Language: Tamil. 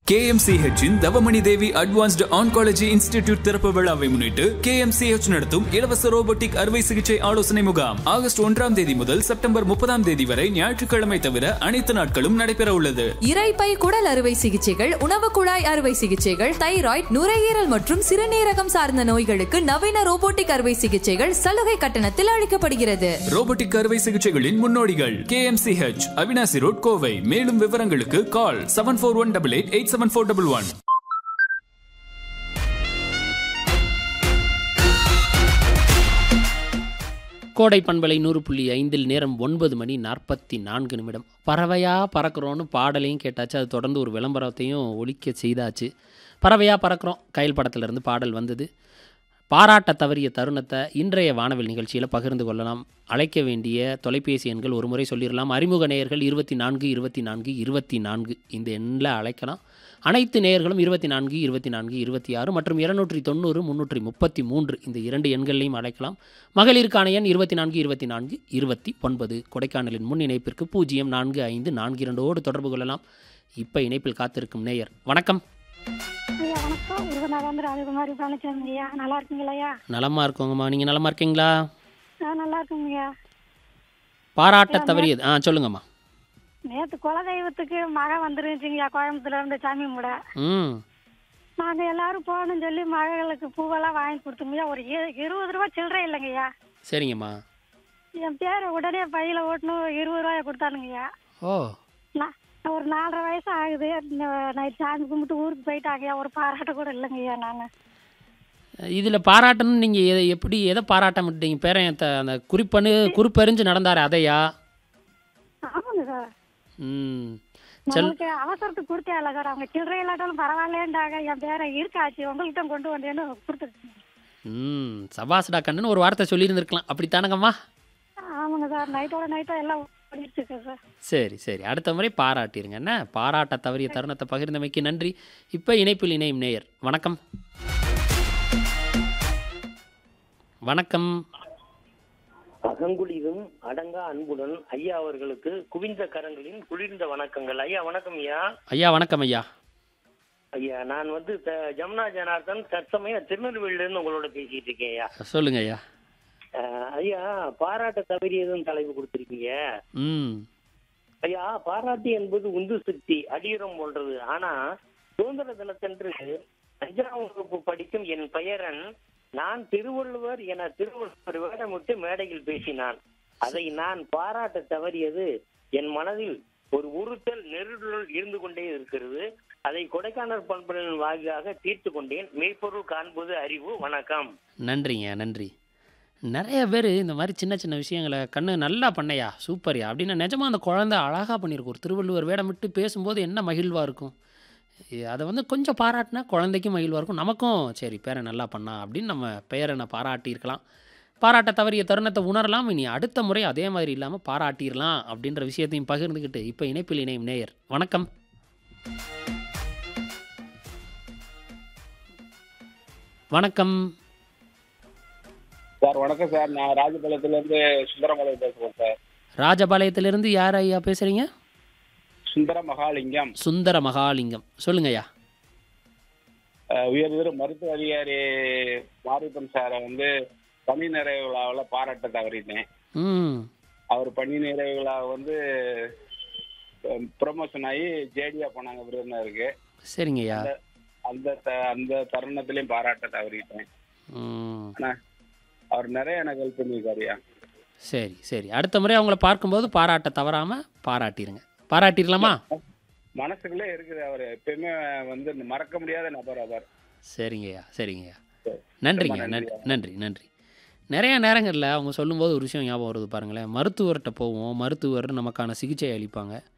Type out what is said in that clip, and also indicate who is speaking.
Speaker 1: KMCH இன் Thavamani Devi advanced oncology institute திறப்பு விழாவை முன்னிட்டு KMCH நடத்தும் இலவச ரோபோட்டிக் அறுவை சிகிச்சை ஆலோசனை முகாம் ஆகஸ்ட் ஒன்றாம் தேதி முதல் செப்டம்பர் முப்பதாம் தேதி வரை ஞாயிற்றுக்கிழமை தவிர அனைத்து நாட்களும் நடைபெற உள்ளது
Speaker 2: இரைப்பை குடல் அறுவை சிகிச்சைகள் உணவு குழாய் அறுவை சிகிச்சைகள் தைராய்டு நுரையீரல் மற்றும் சிறுநீரகம் சார்ந்த நோய்களுக்கு நவீன ரோபோட்டிக் அறுவை சிகிச்சைகள் சலுகை கட்டணத்தில் அளிக்கப்படுகிறது
Speaker 1: ரோபோட்டிக் அறுவை சிகிச்சைகளின் முன்னோடிகள் KMCH அவினாசி ரோட் கோவை மேலும் விவரங்களுக்கு call seven four one double eight eight seven four double one
Speaker 3: Kodai பண்பலை நூறு புள்ளி ஐந்தில் நேரம் ஒன்பது மணி நாற்பத்தி நான்கு நிமிடம் பறவையாக பறக்கிறோன்னு பாடலையும் கேட்டாச்சு அது தொடர்ந்து ஒரு விளம்பரத்தையும் ஒலிக்க செய்தாச்சு பறவையாக பறக்கிறோம் கயல் படத்திலிருந்து பாடல் வந்தது பாராட்ட தவறிய தருணத்தை இன்றைய வானவில் நிகழ்ச்சியில் பகிர்ந்து கொள்ளலாம் அழைக்க வேண்டிய தொலைபேசி எண்கள் ஒரு முறை சொல்லிடலாம் அறிமுக நேயர்கள் இருபத்தி நான்கு இருபத்தி நான்கு இருபத்தி நான்கு இந்த எண்ணில் அழைக்கலாம் அனைத்து நேயர்களும் இருபத்தி நான்கு இருபத்தி நான்கு இருபத்தி ஆறு மற்றும் இருநூற்றி தொண்ணூறு முந்நூற்றி முப்பத்தி மூன்று இந்த இரண்டு எண்களையும் அழைக்கலாம் மகளிருக்கான எண் இருபத்தி நான்கு இருபத்தி நான்கு இருபத்தி ஒன்பது கொடைக்கானலின் முன் இணைப்பிற்கு பூஜ்ஜியம் நான்கு ஐந்து நான்கு இரண்டோடு தொடர்பு கொள்ளலாம் இப்போ இணைப்பில் காத்திருக்கும் நேயர் வணக்கம்
Speaker 4: ஐயா வணக்கம் விருதுநகர் ராஜகுமாரி பழனிசாமி ஐயா நல்லா இருக்கீங்களா ஐயா
Speaker 3: நலமா இருக்கோங்கம்மா நீங்கள் நலமா இருக்கீங்களா
Speaker 4: நான் நல்லா இருக்கேங்க ஐயா
Speaker 3: பாராட்ட தவறியது ஆ சொல்லுங்கம்மா
Speaker 4: நேற்று குலதெய்வத்துக்கு மழை வந்துருந்துச்சுங்கய்யா கோயம்புத்தூர்ல இருந்து சாமி முட
Speaker 3: ம்
Speaker 4: நாங்கள் எல்லாரும் போகணும்னு சொல்லி மகளுக்கு பூவெல்லாம் வாங்கி கொடுத்தோங்கய்யா ஒரு இரு- இருபது ரூபா சில்லறை இல்லைங்கய்யா
Speaker 3: சரிங்கம்மா
Speaker 4: என் பேரை உடனே பையில ஓட்டணும் இருபது ரூபாய கொடுத்தானுங்கய்யா
Speaker 3: ஓ
Speaker 4: நான் ஒரு நாலரை வயசு ஆகுது நைட் சாமி கும்பிட்டு ஊருக்கு போயிட்டாங்கய்யா ஒரு பாராட்ட கூட இல்லைங்கய்யா நான்
Speaker 3: இதில் பாராட்டணும்னு நீங்கள் எதை எப்படி எதை பாராட்ட மாட்டீங்க பேரன் த- அந்த குறிப்பணு குறிப்பறிஞ்சு நடந்தார் அதையா
Speaker 4: ஆமாங்க சார்
Speaker 3: ம் செல்
Speaker 4: நம்மளுக்கு அவசரத்துக்கு கொடுத்தே இல்லை சார் அவங்க சில்லறை இல்லாட்டாலும் பரவாயில்லேன்டாங்க என் பேரை இருக்காச்சு உங்கள்கிட்ட கொண்டு வந்தேன்னு கொடுத்துருக்கேன்
Speaker 3: ம் சபாஸ்டா கண்ணுன்னு ஒரு வார்த்தை சொல்லியிருந்திருக்கலாம் அப்படித்தானங்கம்மா
Speaker 4: ஆமாங்க சார் நைட்டோட நைட்டாக எல்லாம் ஓடிட்டு இருக்கு சார்
Speaker 3: சரி சரி அடுத்த முறை பாராட்டிருங்க என்ன பாராட்ட தவறிய தருணத்தை பகிர்ந்தமைக்கு நன்றி இப்போ இணைப்பில் இணையும் நேயர் வணக்கம் வணக்கம்
Speaker 5: அகங்குளிரும் அடங்கா அன்புடன் ஐயா அவர்களுக்கு குவிந்த கரங்களின் குளிர்ந்த வணக்கங்கள் ஐயா வணக்கம் ஐயா
Speaker 3: ஐயா வணக்கம் ஐயா
Speaker 5: ஐயா நான் வந்து த- ஜமுனா ஜனார்தன் தற்சமயம் திருநெல்வேலியிலிருந்து உங்களோட பேசிட்டு இருக்கேன் ஐயா
Speaker 3: சொல்லுங்க ஐயா
Speaker 5: அஹ், ஐயா பாராட்ட தவறியதுன்னு தலைப்பு கொடுத்துருக்கீங்க
Speaker 3: ம்
Speaker 5: ஐயா பாராட்டு என்பது உந்து சக்தி அடியுரம் போன்றது ஆனா சுதந்திர தினத்தன்று அஞ்சாம் வகுப்பு படிக்கும் என் பெயரன் நான் திருவள்ளுவர் என திருவள்ளுவர் வேடமிட்டு மேடையில் பேசினான் அதை நான் பாராட்ட தவறியது என் மனதில் ஒரு உறுத்தல் நெருடல் இருந்து கொண்டே இருக்கிறது அதை கொடைக்கானல் பண்புகளின் வாயிலாக தீர்த்து கொண்டேன் மெய்ப்பொருள் காண்பது அறிவு வணக்கம்
Speaker 3: நன்றிங்க நன்றி நிறைய பேர் இந்த மாதிரி சின்ன சின்ன விஷயங்களை கண்ணு நல்லா பண்ணையா சூப்பர்யா அப்படின்னு நிஜமாக அந்த குழந்தை அழகாக பண்ணியிருக்கும் ஒரு திருவள்ளுவர் வேடமிட்டு பேசும்போது என்ன மகிழ்வாக இருக்கும் இ- அதை வந்து கொஞ்சம் பாராட்டினா குழந்தைக்கும் மகிழ்வாக இருக்கும் நமக்கும் சரி பேரை நல்லா பண்ணா அப்படின்னு நம்ம பேரனை பாராட்டியிருக்கலாம் பாராட்ட தவறிய தருணத்தை உணரலாம் இனி அடுத்த முறை அதே மாதிரி இல்லாமல் பாராட்டிடலாம் அப்படின்ற விஷயத்தையும் பகிர்ந்துக்கிட்டு இப்போ இணைப்பில் இணையும் நேயர் வணக்கம் வணக்கம்
Speaker 6: சார் வணக்கம் சார் நான் ராஜபாளையத்துலேருந்து சுந்தரமலை பேசுகிறேன் சார்
Speaker 3: ராஜபாளையத்திலிருந்து யார் ஐயா பேசுகிறீங்க
Speaker 6: சுந்தர மகாலிங்கம்
Speaker 3: சுந்தர மகாலிங்கம் சொல்லுங்க ஐயா
Speaker 6: அஹ், உயர்திரு மருத்துவ அதிகாரி மாரிப்பன் சாரை வந்து பணி நிறைவு விழாவில் பாராட்ட தவறினேன்
Speaker 3: ம்
Speaker 6: அவர் பணி நிறைவு விழா வந்து ப்ரொமோஷன் ஆகி ஜேடியா போனாங்க விருதுநருக்கு
Speaker 3: சரிங்க ஐயா
Speaker 6: அந்த த- அந்த தருணத்திலையும் பாராட்ட தவறிட்டேன்
Speaker 3: ம்
Speaker 6: ஆனால் அவர் நிறைய எனக்கு ஹெல்ப் பண்ணியிருக்காருயா
Speaker 3: சரி சரி அடுத்த முறை அவங்கள பார்க்கும்போது பாராட்ட தவறாமல் பாராட்டிருங்க பாராட்டிடலாமா
Speaker 6: மனசுக்குள்ளே இருக்குது அவர் எப்பயுமே வந்து இந்த மறக்க முடியாத நபர் அவர்
Speaker 3: சரிங்கய்யா சரிங்கய்யா
Speaker 6: சரி.
Speaker 3: நன்றிங்க
Speaker 6: ரொம்ப
Speaker 3: நன்றி நன்றி நன்றி நிறைய நேரங்களில் அவங்க சொல்லும்போது ஒரு விஷயம் ஞாபகம் வருது பாருங்களேன் மருத்துவர்கிட்ட போவோம் மருத்துவர் நமக்கான சிகிச்சை அளிப்பாங்க